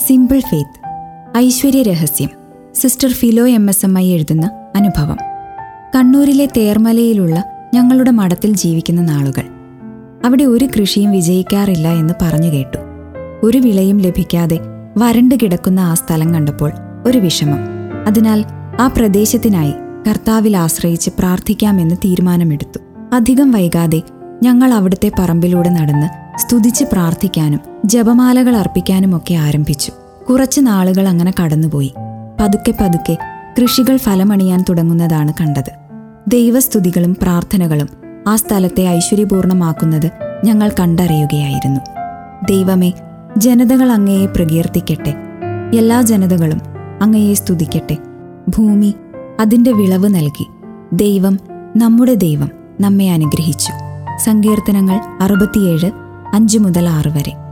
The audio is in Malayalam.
സിമ്പിൾ ഫെയ്ത്ത് ഐശ്വര്യ രഹസ്യം sister Philo M S M I എഴുതുന്ന അനുഭവം കണ്ണൂരിലെ തേർമലയിലുള്ള ഞങ്ങളുടെ മഠത്തിൽ ജീവിക്കുന്ന നാളുകൾ അവിടെ ഒരു കൃഷിയും വിജയിക്കാറില്ല എന്ന് പറഞ്ഞു കേട്ടു ഒരു വിളയും ലഭിക്കാതെ വരണ്ടു കിടക്കുന്ന ആ സ്ഥലം കണ്ടപ്പോൾ ഒരു വിഷമം അതിനാൽ ആ പ്രദേശത്തിനായി കർത്താവിൽ ആശ്രയിച്ച് പ്രാർത്ഥിക്കാമെന്ന് തീരുമാനമെടുത്തു അധികം വൈകാതെ ഞങ്ങൾ അവിടുത്തെ പറമ്പിലൂടെ നടന്ന് സ്തുതിച്ച് പ്രാർത്ഥിക്കാനും ജപമാലകൾ അർപ്പിക്കാനുമൊക്കെ ആരംഭിച്ചു കുറച്ചു നാളുകൾ അങ്ങനെ കടന്നുപോയി പതുക്കെ പതുക്കെ കൃഷികൾ ഫലമണിയാൻ തുടങ്ങുന്നതാണ് കണ്ടത് ദൈവസ്തുതികളും പ്രാർത്ഥനകളും ആ സ്ഥലത്തെ ഐശ്വര്യപൂർണമാക്കുന്നത് ഞങ്ങൾ കണ്ടറിയുകയായിരുന്നു ദൈവമേ ജനതകൾ അങ്ങയെ പ്രകീർത്തിക്കട്ടെ എല്ലാ ജനതകളും അങ്ങയെ സ്തുതിക്കട്ടെ ഭൂമി അതിൻ്റെ വിളവ് നൽകി ദൈവം നമ്മുടെ ദൈവം നമ്മെ അനുഗ്രഹിച്ചു സങ്കീർത്തനങ്ങൾ അറുപത്തിയേഴ് അഞ്ച് മുതൽ ആറ് വരെ